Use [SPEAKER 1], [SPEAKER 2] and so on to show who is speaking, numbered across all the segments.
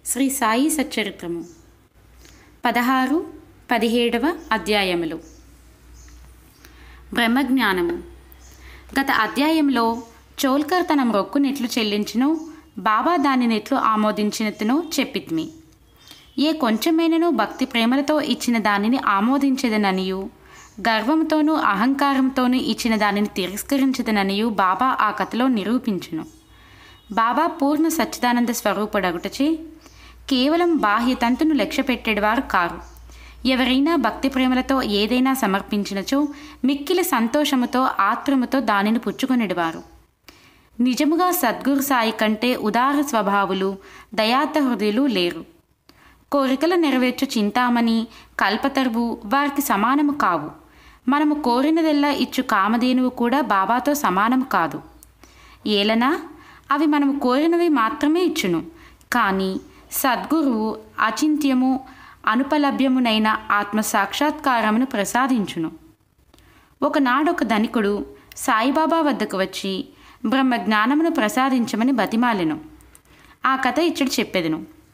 [SPEAKER 1] శ్రీ సాయి సచ్చరిత్రము పదహారు పదిహేడవ అధ్యాయములు బ్రహ్మజ్ఞానము గత అధ్యాయంలో చోల్కర్ తన మొక్కునెట్లు చెల్లించునో బాబా దానినెట్లు ఆమోదించినట్టునో చెప్పిత్మి ఏ కొంచెమైనను భక్తి ప్రేమలతో ఇచ్చిన దానిని ఆమోదించదననియు గర్వంతోనూ అహంకారంతోనూ ఇచ్చిన దానిని తిరస్కరించదననియు బాబా ఆ కథలో నిరూపించును బాబా పూర్ణ సచ్చిదానంద స్వరూపుడగుటచే కేవలం బాహ్య తంతును లక్ష్య పెట్టేవారు కారు ఎవరైనా భక్తి ప్రేమలతో ఏదైనా సమర్పించినచో మిక్కిలి సంతోషముతో ఆత్రముతో దానిని పుచ్చుకొనిడివారు నిజముగా సద్గురు సాయి కంటే ఉదార స్వభావులు దయాత హృదయులు లేరు కోరికలు నెరవేర్చు చింతామణి కల్పతరువు వారికి సమానము కావు మనము కోరినదెల్లా ఇచ్చు కామధేనువు కూడా బాబాతో సమానము కాదు ఏలనా అవి మనము కోరినవి మాత్రమే ఇచ్చును కానీ సద్గురువు అచింత్యము అనుపలభ్యమునైన ఆత్మ సాక్షాత్కారమును ప్రసాదించును ఒకనాడొక ధనికుడు సాయిబాబా వద్దకు వచ్చి బ్రహ్మ జ్ఞానమును ప్రసాదించమని బతిమాలెను ఆ కథ ఇచ్చడు చెప్పెదను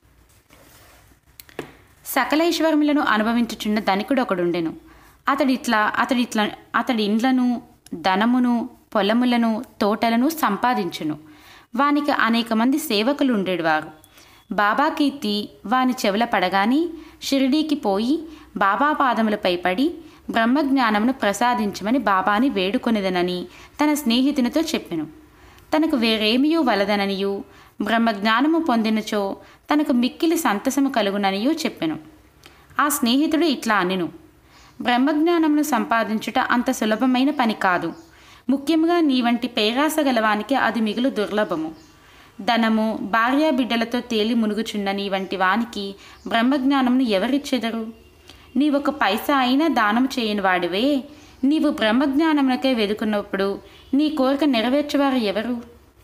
[SPEAKER 1] సకలైశ్వర్యములను అనుభవించుచున్న ధనికుడు ఒకడుండెను అతడిట్లా అతడిట్లా అతడి ఇండ్లను ధనమును పొలములను తోటలను సంపాదించును వానికి అనేక మంది సేవకులు ఉండేవారు బాబా కీర్తి వాని చెవుల పడగాని షిరిడీకి పోయి బాబా పాదములపై పడి బ్రహ్మజ్ఞానమును ప్రసాదించమని బాబాని వేడుకొనిదనని తన స్నేహితునితో చెప్పెను తనకు వేరేమియూ వలదననియు బ్రహ్మజ్ఞానము పొందినచో తనకు మిక్కిలి సంతసము కలుగుననియూ చెప్పెను ఆ స్నేహితుడు ఇట్లా అనెను బ్రహ్మజ్ఞానమును సంపాదించుట అంత సులభమైన పని కాదు ముఖ్యంగా నీ వంటి పేరాస గలవానికి అది మిగులు దుర్లభము ధనము భార్యా బిడ్డలతో తేలి మునుగుచున్న నీ వంటి వానికి బ్రహ్మజ్ఞానమును ఎవరిచ్చెదరు నీవొక పైసా అయినా దానం చేయని వాడివే నీవు బ్రహ్మజ్ఞానమునకే వెదుకున్నప్పుడు నీ కోరిక నెరవేర్చేవారు ఎవరు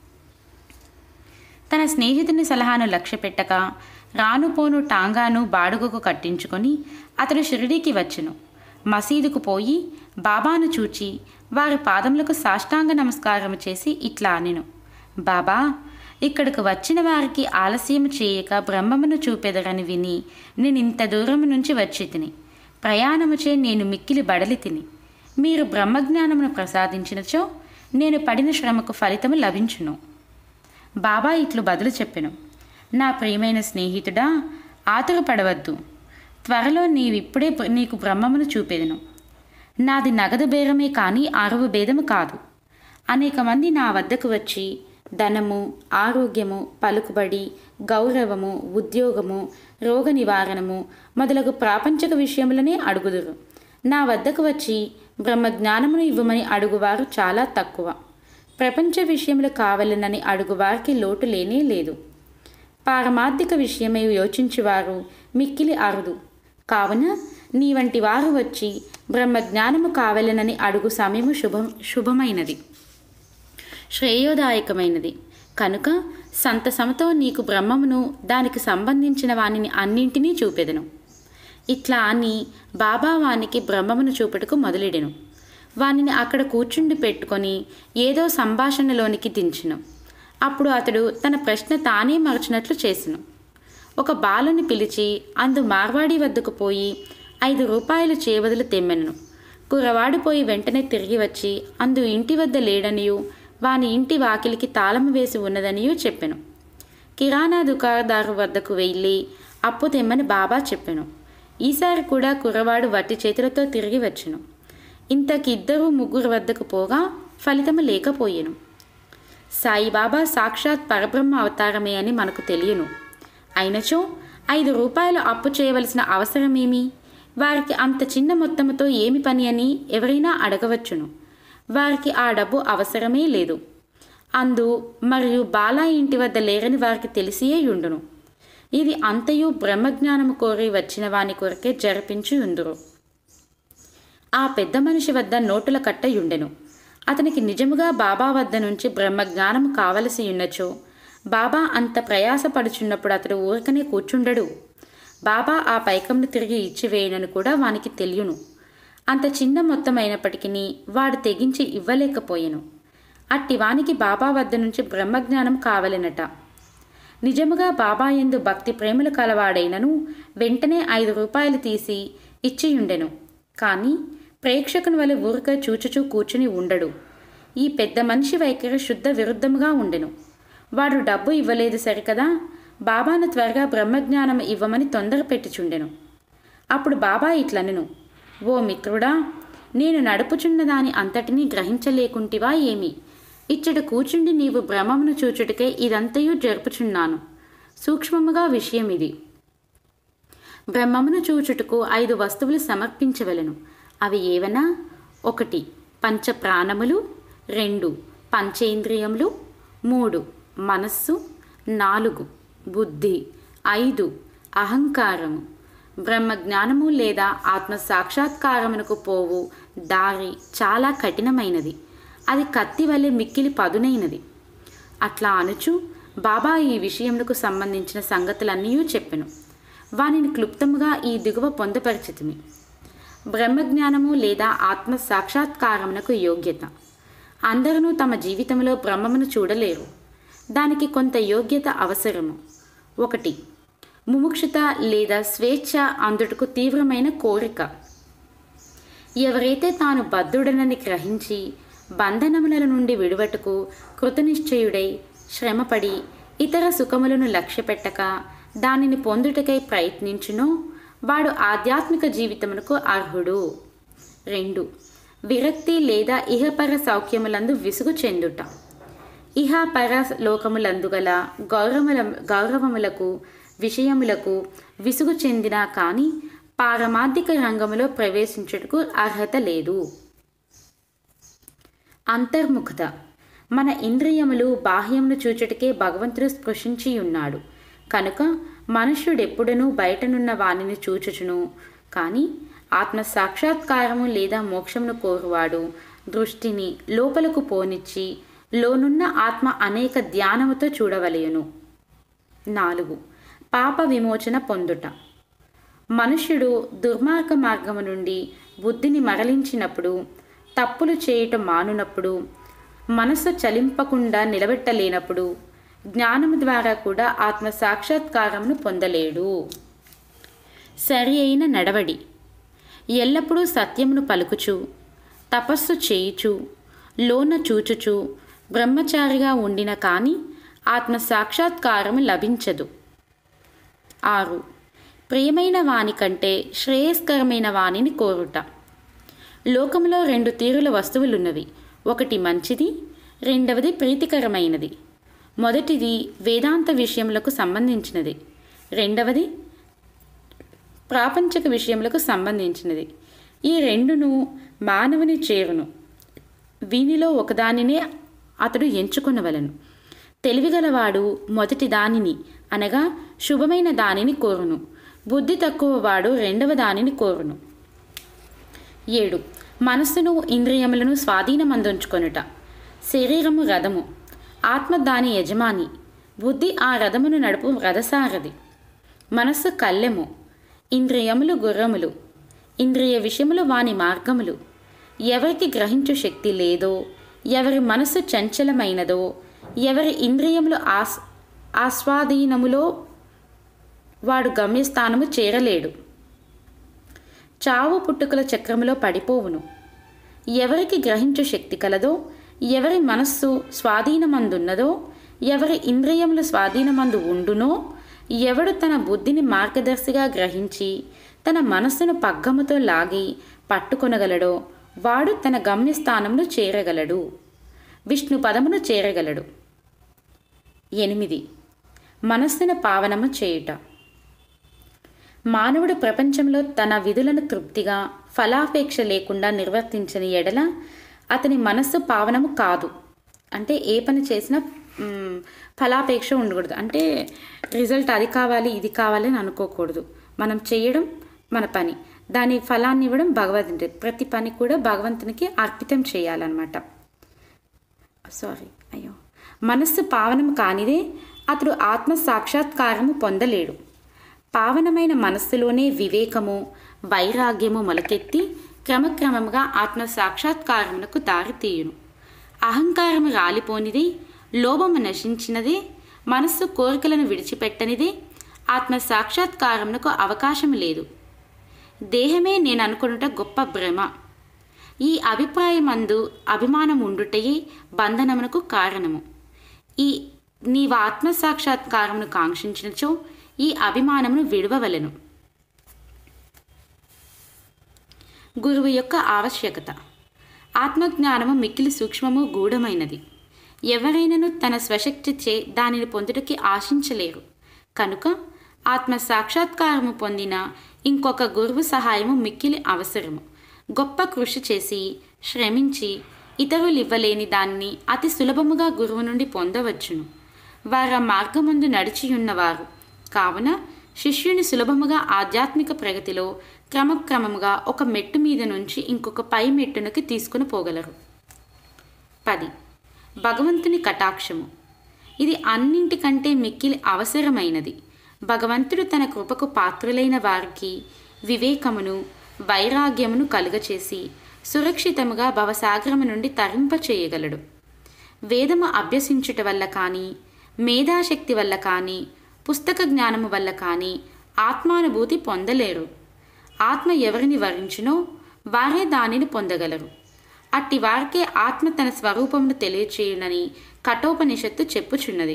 [SPEAKER 1] తన స్నేహితుని సలహాను లక్ష్యపెట్టక రానుపోను టాంగాను బాడుగకు కట్టించుకొని అతడు షిరిడీకి వచ్చెను మసీదుకు పోయి బాబాను చూచి వారి పాదములకు సాష్టాంగ నమస్కారం చేసి ఇట్లా అనెను బాబా ఇక్కడికి వచ్చిన వారికి ఆలస్యం చేయక బ్రహ్మమును చూపెదరని విని నేను ఇంత దూరం నుంచి వచ్చి తిని ప్రయాణముచే నేను మిక్కిలి బడలి తిని మీరు బ్రహ్మజ్ఞానమును ప్రసాదించినచో నేను పడిన శ్రమకు ఫలితము లభించును బాబా ఇట్లు బదులు చెప్పెను నా ప్రియమైన స్నేహితుడా ఆతురపడవద్దు త్వరలో నీవిప్పుడే నీకు బ్రహ్మమును చూపెదను నాది నగదు బేరమే కానీ ఆరవ భేదము కాదు అనేక మంది నా వద్దకు వచ్చి ధనము ఆరోగ్యము పలుకుబడి గౌరవము ఉద్యోగము రోగ నివారణము మొదలగు ప్రాపంచిక విషయములనే అడుగుదురు నా వద్దకు వచ్చి బ్రహ్మజ్ఞానమును ఇవ్వమని అడుగువారు చాలా తక్కువ ప్రపంచ విషయములు కావాలనని అడుగువారికి లోటు లేనే లేదు పారమార్థిక విషయమై యోచించువారు మిక్కిలి అరుదు కావున నీ వంటి వారు వచ్చి బ్రహ్మజ్ఞానము కావాలనని అడుగు సమయము శుభం శుభమైనది శ్రేయోదాయకమైనది కనుక సంతసమతో నీకు బ్రహ్మమును దానికి సంబంధించిన వానిని అన్నింటినీ చూపెదను ఇట్లా అని బాబా వానికి బ్రహ్మమును చూపుటకు మొదలెడెను వానిని అక్కడ కూర్చుండి పెట్టుకొని ఏదో సంభాషణలోనికి దించును అప్పుడు అతడు తన ప్రశ్న తానే మరచినట్లు చేసెను ఒక బాలుని పిలిచి అందు మార్వాడి వద్దకు పోయి ఐదు రూపాయలు చేయబదులు తెమ్మెను కురవాడు పోయి వెంటనే తిరిగి వచ్చి అందు ఇంటి వద్ద లేడనియు వాని ఇంటి వాకిలికి తాళం వేసి ఉన్నదనియూ చెప్పెను కిరాణా దుకాణదారు వద్దకు వెళ్ళి అప్పు తెమ్మని బాబా చెప్పెను ఈసారి కూడా కుర్రవాడు వట్టి చేతులతో తిరిగి వచ్చెను ఇంతకి ఇద్దరు ముగ్గురు వద్దకు పోగా ఫలితము లేకపోయెను సాయిబాబా సాక్షాత్ పరబ్రహ్మ అవతారమే అని మనకు తెలియను అయినచో ఐదు రూపాయలు అప్పు చేయవలసిన అవసరమేమి వారికి అంత చిన్న మొత్తముతో ఏమి పని అని ఎవరైనా అడగవచ్చును వారికి ఆ డబ్బు అవసరమే లేదు అందు మరియు బాలా ఇంటి వద్ద లేరని వారికి తెలిసియే ఉండును ఇది అంతయు బ్రహ్మజ్ఞానము కోరి వచ్చిన వాని కొరకే జరిపించి ఉందురు ఆ పెద్ద మనిషి వద్ద నోటుల కట్టయుండెను అతనికి నిజముగా బాబా వద్ద నుంచి బ్రహ్మజ్ఞానం కావలసి ఉన్నచో బాబా అంత ప్రయాసపడుచున్నప్పుడు అతడు ఊరకనే కూర్చుండడు బాబా ఆ పైకంను తిరిగి ఇచ్చివేయనని కూడా వానికి తెలియను అంత చిన్న మొత్తం అయినప్పటికీ వాడు తెగించి ఇవ్వలేకపోయెను అట్టి వానికి బాబా వద్ద నుంచి బ్రహ్మజ్ఞానం కావలెనట నిజముగా బాబా ఎందు భక్తి ప్రేమలు కలవాడైనను వెంటనే ఐదు రూపాయలు తీసి ఇచ్చియుండెను కానీ ప్రేక్షకుని వలె ఊరిక చూచుచూ కూర్చుని ఉండడు ఈ పెద్ద మనిషి వైఖరి శుద్ధ విరుద్ధముగా ఉండెను వాడు డబ్బు ఇవ్వలేదు సరికదా బాబాను త్వరగా బ్రహ్మజ్ఞానం ఇవ్వమని తొందర పెట్టుచుండెను అప్పుడు బాబా ఇట్లనెను ఓ మిత్రుడా నేను నడుపుచున్న దాని అంతటినీ గ్రహించలేకుంటివా ఏమి ఇచ్చట కూర్చుండి నీవు భ్రమమును చూచుటకే ఇదంతయు జరుపుచున్నాను సూక్ష్మముగా విషయం ఇది బ్రహ్మమును చూచుటకు ఐదు వస్తువులు సమర్పించవలను అవి ఏవనా ఒకటి పంచ ప్రాణములు రెండు పంచేంద్రియములు మూడు మనస్సు నాలుగు బుద్ధి ఐదు అహంకారము బ్రహ్మజ్ఞానము లేదా ఆత్మ సాక్షాత్కారమునకు పోవు దారి చాలా కఠినమైనది అది కత్తి వలె మిక్కిలి పదునైనది అట్లా అనుచు బాబా ఈ విషయములకు సంబంధించిన సంగతులన్నీ చెప్పెను వానిని క్లుప్తముగా ఈ దిగువ పొందపరిచితిమి బ్రహ్మజ్ఞానము లేదా ఆత్మ సాక్షాత్కారమునకు యోగ్యత అందరూ తమ జీవితంలో బ్రహ్మమును చూడలేరు దానికి కొంత యోగ్యత అవసరము ఒకటి ముముక్షుత లేదా స్వేచ్ఛ అందుటకు తీవ్రమైన కోరిక ఎవరైతే తాను బద్ధుడనని గ్రహించి బంధనముల నుండి విడువటకు కృతనిశ్చయుడై శ్రమపడి ఇతర సుఖములను లక్ష్యపెట్టక దానిని పొందుటకై ప్రయత్నించునో వాడు ఆధ్యాత్మిక జీవితమునకు అర్హుడు రెండు విరక్తి లేదా ఇహపర సౌఖ్యములందు విసుగు చెందుట ఇహ పర లోకములందు గల గౌరవముల గౌరవములకు విషయములకు విసుగు చెందినా కానీ పారమార్థిక రంగములో ప్రవేశించుటకు అర్హత లేదు అంతర్ముఖత మన ఇంద్రియములు బాహ్యమును చూచుటకే భగవంతుడు స్పృశించి ఉన్నాడు కనుక మనుష్యుడెప్పుడనూ బయటనున్న వానిని చూచుచును కానీ ఆత్మ సాక్షాత్కారము లేదా మోక్షమును కోరువాడు దృష్టిని లోపలకు పోనిచ్చి లోనున్న ఆత్మ అనేక ధ్యానముతో చూడవలయును నాలుగు పాప విమోచన పొందుట మనుష్యుడు దుర్మార్గ మార్గము నుండి బుద్ధిని మరలించినప్పుడు తప్పులు చేయటం మానునప్పుడు మనసు చలింపకుండా నిలబెట్టలేనప్పుడు జ్ఞానము ద్వారా కూడా ఆత్మ సాక్షాత్కారమును పొందలేడు సరి అయిన నడవడి ఎల్లప్పుడూ సత్యమును పలుకుచు తపస్సు చేయుచు లోన చూచుచు బ్రహ్మచారిగా ఉండిన కానీ ఆత్మ సాక్షాత్కారము లభించదు ఆరు ప్రియమైన వాని కంటే శ్రేయస్కరమైన వానిని కోరుట లోకంలో రెండు తీరుల వస్తువులున్నవి ఒకటి మంచిది రెండవది ప్రీతికరమైనది మొదటిది వేదాంత విషయములకు సంబంధించినది రెండవది ప్రాపంచక విషయములకు సంబంధించినది ఈ రెండును మానవుని చేరును వీనిలో ఒకదానినే అతడు ఎంచుకునవలను తెలివిగలవాడు మొదటి దానిని అనగా శుభమైన దానిని కోరును బుద్ధి తక్కువ వాడు రెండవ దానిని కోరును ఏడు మనస్సును ఇంద్రియములను స్వాధీనమందుంచుకొనుట శరీరము రథము ఆత్మ దాని యజమాని బుద్ధి ఆ రథమును నడుపు రథసారథి మనస్సు కళ్ళెము ఇంద్రియములు గుర్రములు ఇంద్రియ విషయములు వాని మార్గములు ఎవరికి గ్రహించు శక్తి లేదో ఎవరి మనస్సు చంచలమైనదో ఎవరి ఇంద్రియములు ఆస్ ఆస్వాధీనములో వాడు గమ్యస్థానము చేరలేడు చావు పుట్టుకల చక్రములో పడిపోవును ఎవరికి గ్రహించు శక్తి కలదో ఎవరి మనస్సు స్వాధీనమందున్నదో ఎవరి ఇంద్రియములు స్వాధీనమందు ఉండునో ఎవడు తన బుద్ధిని మార్గదర్శిగా గ్రహించి తన మనస్సును పగ్గముతో లాగి పట్టుకొనగలడో వాడు తన గమ్యస్థానమును చేరగలడు విష్ణు పదమును చేరగలడు ఎనిమిది మనస్సును పావనము చేయుట మానవుడు ప్రపంచంలో తన విధులను తృప్తిగా ఫలాపేక్ష లేకుండా నిర్వర్తించని ఎడల అతని మనస్సు పావనము కాదు అంటే ఏ పని చేసినా మ్, ఫలాపేక్ష ఉండకూడదు అంటే రిజల్ట్ అది కావాలి ఇది కావాలి అని అనుకోకూడదు మనం చేయడం మన పని దాని ఫలాన్ని ఇవ్వడం భగవంతుడి ప్రతి పని కూడా భగవంతునికి అర్పితం చేయాలన్నమాట సారీ అయ్యో మనస్సు పావనం కానిదే అతడు ఆత్మ సాక్షాత్కారము పొందలేడు పావనమైన మనస్సులోనే వివేకము వైరాగ్యము మొలకెత్తి క్రమక్రమంగా ఆత్మ సాక్షాత్కారమునకు దారితీయును అహంకారము రాలిపోనిది లోభము నశించినదే మనస్సు కోరికలను విడిచిపెట్టనిదే ఆత్మ సాక్షాత్కారమునకు అవకాశం లేదు దేహమే నేను అనుకునుట గొప్ప భ్రమ ఈ అభిప్రాయమందు అభిమానం ఉండుటయే బంధనమునకు కారణము ఈ నీవు ఆత్మసాక్షాత్కారమును కాంక్షించినచో ఈ అభిమానమును విడవవలెను గురువు యొక్క ఆవశ్యకత ఆత్మజ్ఞానము మిక్కిలి సూక్ష్మము గూఢమైనది ఎవరైనను తన స్వశక్తిచే దానిని పొందుటకి ఆశించలేరు కనుక ఆత్మ సాక్షాత్కారము పొందిన ఇంకొక గురువు సహాయము మిక్కిలి అవసరము గొప్ప కృషి చేసి శ్రమించి ఇతరులు ఇవ్వలేని దాన్ని అతి సులభముగా గురువు నుండి పొందవచ్చును వారు ఆ మార్గముందు నడిచి ఉన్నవారు కావున శిష్యుని సులభముగా ఆధ్యాత్మిక ప్రగతిలో క్రమక్రమముగా ఒక మెట్టు మీద నుంచి ఇంకొక పై మెట్టునకి తీసుకుని పోగలరు పది భగవంతుని కటాక్షము ఇది అన్నింటికంటే మిక్కిలి అవసరమైనది భగవంతుడు తన కృపకు పాత్రులైన వారికి వివేకమును వైరాగ్యమును కలుగచేసి సురక్షితముగా భవసాగరము నుండి తరింప చేయగలడు వేదము అభ్యసించుట వల్ల కానీ మేధాశక్తి వల్ల కానీ పుస్తక జ్ఞానము వల్ల కానీ ఆత్మానుభూతి పొందలేరు ఆత్మ ఎవరిని వరించునో వారే దానిని పొందగలరు అట్టి వారికే ఆత్మ తన స్వరూపమును తెలియచేయునని కఠోపనిషత్తు చెప్పుచున్నది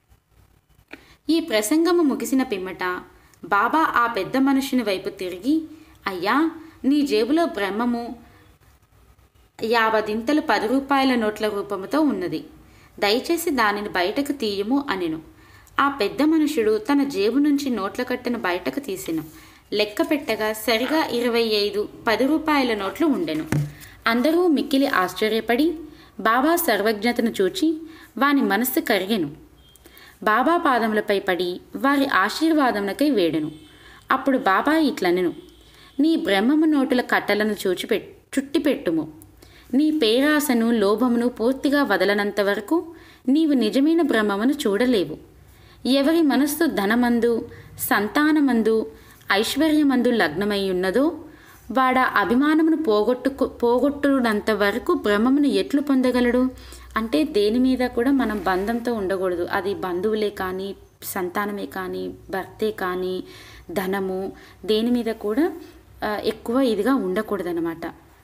[SPEAKER 1] ఈ ప్రసంగము ముగిసిన పిమ్మట బాబా ఆ పెద్ద మనుషుని వైపు తిరిగి అయ్యా నీ జేబులో బ్రహ్మము యాభదింతలు పది రూపాయల నోట్ల రూపముతో ఉన్నది దయచేసి దానిని బయటకు తీయము అనెను ఆ పెద్ద మనుషుడు తన జేబు నుంచి నోట్ల కట్టను బయటకు తీసెను లెక్క పెట్టగా సరిగా ఇరవై ఐదు పది రూపాయల నోట్లు ఉండెను అందరూ మిక్కిలి ఆశ్చర్యపడి బాబా సర్వజ్ఞతను చూచి వాని మనస్సు కరిగెను బాబా పాదములపై పడి వారి ఆశీర్వాదమునకై వేడెను అప్పుడు బాబా ఇట్లనెను నీ బ్రహ్మము నోటుల కట్టలను చూచి చుట్టిపెట్టుము నీ పేరాసను లోభమును పూర్తిగా వదలనంత వరకు నీవు నిజమైన బ్రహ్మమును చూడలేవు ఎవరి మనస్సు ధనమందు సంతానమందు ఐశ్వర్యమందు లగ్నమై ఉన్నదో వాడ అభిమానమును పోగొట్టు పోగొట్టునంత వరకు బ్రహ్మమును ఎట్లు పొందగలడు అంటే దేని మీద కూడా మనం బంధంతో ఉండకూడదు అది బంధువులే కానీ సంతానమే కానీ భర్తే కానీ ధనము దేని మీద కూడా ఎక్కువ ఇదిగా ఉండకూడదనమాట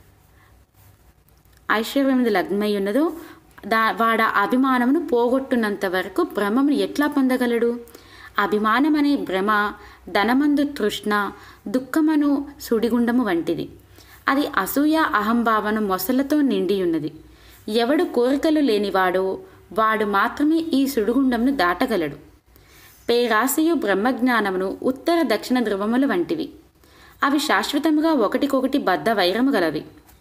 [SPEAKER 1] ఐశ్వర్యం మీద లగ్నమై ఉన్నదో దా వాడ అభిమానమును పోగొట్టున్నంత వరకు భ్రమమును ఎట్లా పొందగలడు అభిమానం అనే భ్రమ ధనమందు తృష్ణ దుఃఖమను సుడిగుండము వంటిది అది అసూయ అహంభావన మొసలతో నిండి ఉన్నది ఎవడు కోరికలు లేనివాడో వాడు మాత్రమే ఈ సుడిగుండంను దాటగలడు పేరాశయు బ్రహ్మజ్ఞానమును ఉత్తర దక్షిణ ధ్రువములు వంటివి అవి శాశ్వతముగా ఒకటికొకటి బద్ధ వైరము గలవి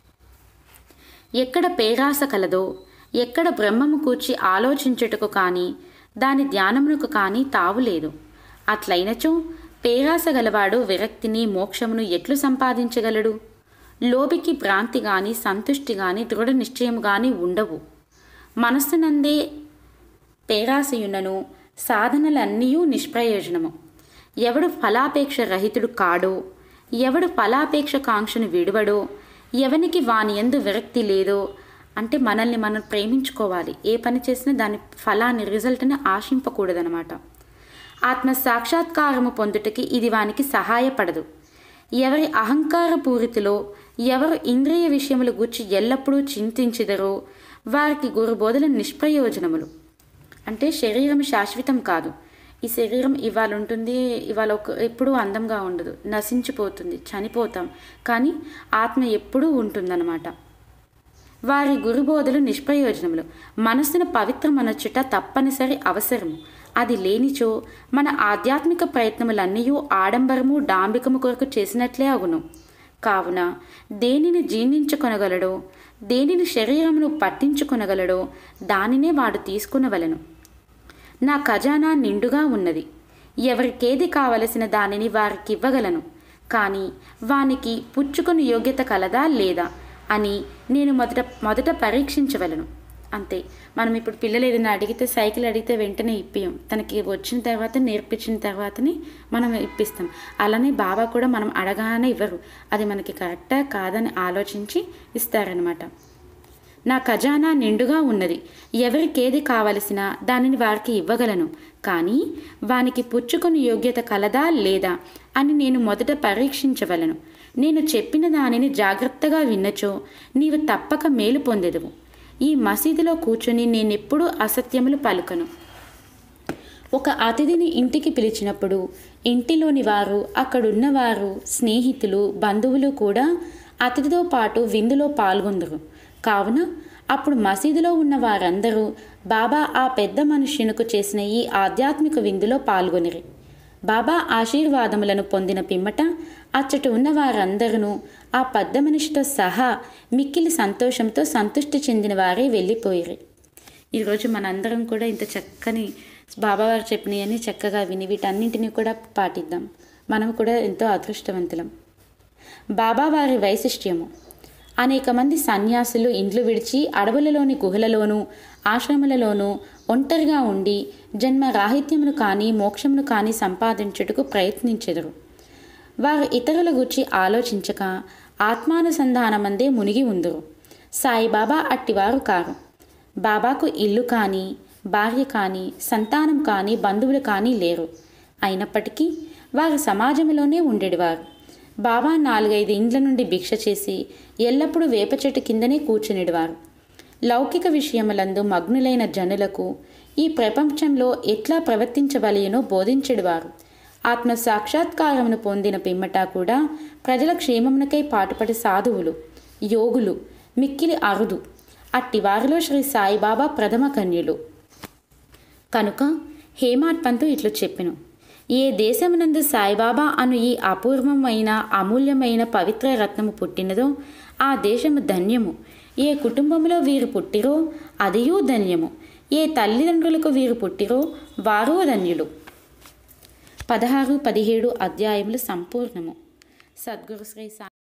[SPEAKER 1] ఎక్కడ పేరాస కలదో ఎక్కడ బ్రహ్మము కూర్చి ఆలోచించుటకు కానీ దాని ధ్యానమునకు కానీ తావులేదు అట్లయినచో పేరాస గలవాడు విరక్తిని మోక్షమును ఎట్లు సంపాదించగలడు లోబికి భ్రాంతి గాని సంతుష్టి గాని దృఢ నిశ్చయం గాని ఉండవు మనస్సునందే పేరాసయునను సాధనలన్నీ నిష్ప్రయోజనము ఎవడు ఫలాపేక్ష రహితుడు కాడో ఎవడు ఫలాపేక్ష కాంక్షను విడువడో ఎవనికి వాని ఎందు విరక్తి లేదో అంటే మనల్ని మనం ప్రేమించుకోవాలి ఏ పని చేసినా దాని ఫలాన్ని రిజల్ట్ని ఆశింపకూడదనమాట ఆత్మ సాక్షాత్కారము పొందుటకి ఇది వానికి సహాయపడదు ఎవరి అహంకార పూరితిలో ఎవరు ఇంద్రియ విషయముల గురించి ఎల్లప్పుడూ చింతించిదరో వారికి గురుబోధల నిష్ప్రయోజనములు అంటే శరీరం శాశ్వతం కాదు ఈ శరీరం ఇవాళ ఉంటుంది ఇవాళ ఒక ఎప్పుడూ అందంగా ఉండదు నశించిపోతుంది చనిపోతాం కానీ ఆత్మ ఎప్పుడూ ఉంటుందన్నమాట వారి గురుబోధలు నిష్ప్రయోజనములు మనస్సును పవిత్రమనొచ్చుట తప్పనిసరి అవసరము అది లేనిచో మన ఆధ్యాత్మిక ప్రయత్నములన్నీ ఆడంబరము డాంబికము కొరకు చేసినట్లే అగును కావున దేనిని జీర్ణించుకొనగలడో దేనిని శరీరమును పట్టించుకొనగలడో దానినే వాడు తీసుకునవలను నా ఖజానా నిండుగా ఉన్నది ఎవరికేది కావలసిన దానిని వారికి ఇవ్వగలను కానీ వానికి పుచ్చుకొని యోగ్యత కలదా లేదా అని నేను మొదట మొదట పరీక్షించవలను అంతే మనం ఇప్పుడు పిల్లలు ఏదైనా అడిగితే సైకిల్ అడిగితే వెంటనే ఇప్పియం తనకి వచ్చిన తర్వాత నేర్పించిన తర్వాతనే మనం ఇప్పిస్తాం అలానే బాబా కూడా మనం అడగానే ఇవ్వరు అది మనకి కరెక్టా కాదని ఆలోచించి ఇస్తారనమాట నా ఖజానా నిండుగా ఉన్నది ఎవరికేది కావలసినా దానిని వారికి ఇవ్వగలను కానీ వానికి పుచ్చుకొని యోగ్యత కలదా లేదా అని నేను మొదట పరీక్షించవలను నేను చెప్పిన దానిని జాగ్రత్తగా విన్నచో నీవు తప్పక మేలు పొందెదవు ఈ మసీదులో కూర్చొని నేనెప్పుడూ అసత్యములు పలుకను ఒక అతిథిని ఇంటికి పిలిచినప్పుడు ఇంటిలోని వారు అక్కడున్నవారు స్నేహితులు బంధువులు కూడా అతిథితో పాటు విందులో పాల్గొందరు కావున అప్పుడు మసీదులో ఉన్న వారందరూ బాబా ఆ పెద్ద మనుష్యునకు చేసిన ఈ ఆధ్యాత్మిక విందులో పాల్గొనిరి బాబా ఆశీర్వాదములను పొందిన పిమ్మట అచ్చట ఉన్న వారందరూ ఆ పెద్ద మనిషితో సహా మిక్కిలి సంతోషంతో సంతృష్టి చెందిన వారే వెళ్ళిపోయిరి ఈరోజు మనందరం కూడా ఇంత చక్కని బాబావారు చెప్పినవన్నీ చక్కగా విని వీటన్నింటినీ కూడా పాటిద్దాం మనం కూడా ఎంతో అదృష్టవంతులం బాబావారి వైశిష్ట్యము అనేక మంది సన్యాసులు ఇండ్లు విడిచి అడవులలోని గుహలలోనూ ఆశ్రములలోనూ ఒంటరిగా ఉండి జన్మ రాహిత్యమును కానీ మోక్షమును కానీ సంపాదించుటకు ప్రయత్నించెదరు వారు ఇతరుల గురించి ఆలోచించక ఆత్మానుసంధానమందే మునిగి ఉందరు సాయిబాబా అట్టివారు కారు బాబాకు ఇల్లు కానీ భార్య కానీ సంతానం కానీ బంధువులు కానీ లేరు అయినప్పటికీ వారు సమాజంలోనే ఉండేవారు బాబా నాలుగైదు ఇండ్ల నుండి భిక్ష చేసి ఎల్లప్పుడూ వేప చెట్టు కిందనే కూర్చునేవారు లౌకిక విషయములందు మగ్నులైన జనులకు ఈ ప్రపంచంలో ఎట్లా ప్రవర్తించవలయనో బోధించెడువారు ఆత్మ సాక్షాత్కారమును పొందిన పిమ్మట కూడా ప్రజల క్షేమమునకై పాటుపడే సాధువులు యోగులు మిక్కిలి అరుదు అట్టి వారిలో శ్రీ సాయిబాబా ప్రథమ కన్యులు కనుక హేమాడ్ పంతు ఇట్లు చెప్పెను ఏ దేశమునందు సాయిబాబా అను ఈ అపూర్వమైన అమూల్యమైన పవిత్ర రత్నము పుట్టినదో ఆ దేశము ధన్యము ఏ కుటుంబంలో వీరు పుట్టిరో అదియూ ధన్యము ఏ తల్లిదండ్రులకు వీరు పుట్టిరో వారూ ధన్యులు పదహారు పదిహేడు అధ్యాయములు సంపూర్ణము సద్గురు శ్రీ సా